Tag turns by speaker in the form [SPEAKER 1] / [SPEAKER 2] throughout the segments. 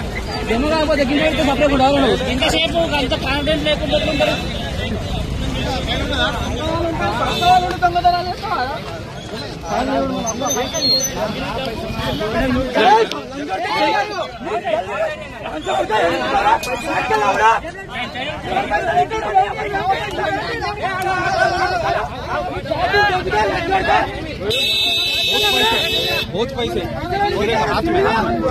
[SPEAKER 1] Demo కాకపోతే గింజ పెడితే సపరేట్ కూడా నువ్వు ఇంతసేపు అంత కాన్ఫిడెంట్ లేకుండా ఎట్లుంటారు?
[SPEAKER 2] बहुत पैसे मेरे हाथ में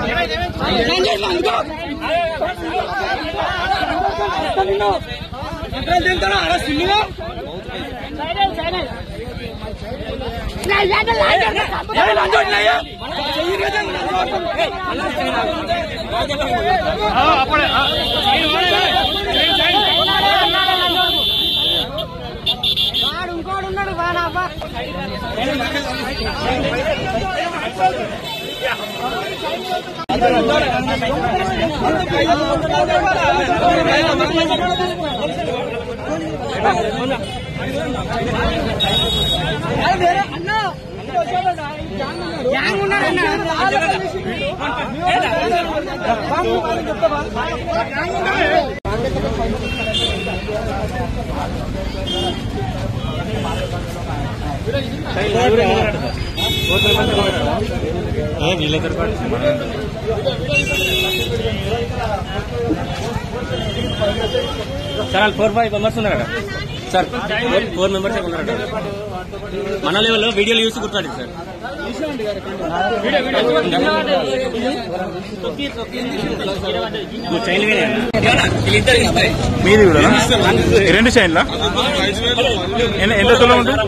[SPEAKER 3] సార్ ఫోర్ ఫైవ్ మెంబర్స్ ఉన్నారట సార్ ఫోర్ మెంబర్స్ ఉన్నారట మన లెవెల్లో వీడియోలు చూసి గుర్తుపడింది సార్ నువ్వు చైన్
[SPEAKER 2] మీది కూడా ఈ రెండు చైన్లా ఎన్ని- ఎంత తులం ఉంటుంది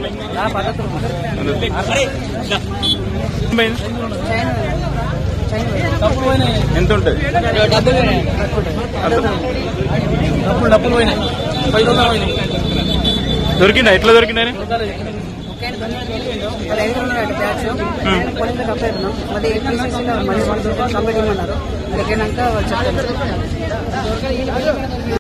[SPEAKER 2] ఎంత ఉంటుంది
[SPEAKER 1] డబ్బులు పోయినాయి.
[SPEAKER 2] అంత
[SPEAKER 1] డబ్బులు డబ్బులు పోయినాయి పది రూపాయలు పోయినాయి
[SPEAKER 2] దొరికిందా ఎట్లా దొరికిందని
[SPEAKER 4] ఐదు ఉన్నాడు బ్యాచ్ నేను పోలీసులకు అప్లై ఉన్నాం మరి పీసీసీలో మళ్ళీ వన్ కంప్లీట్ ఇమ్మన్నారు అక్కడికి వాళ్ళు చెప్తాను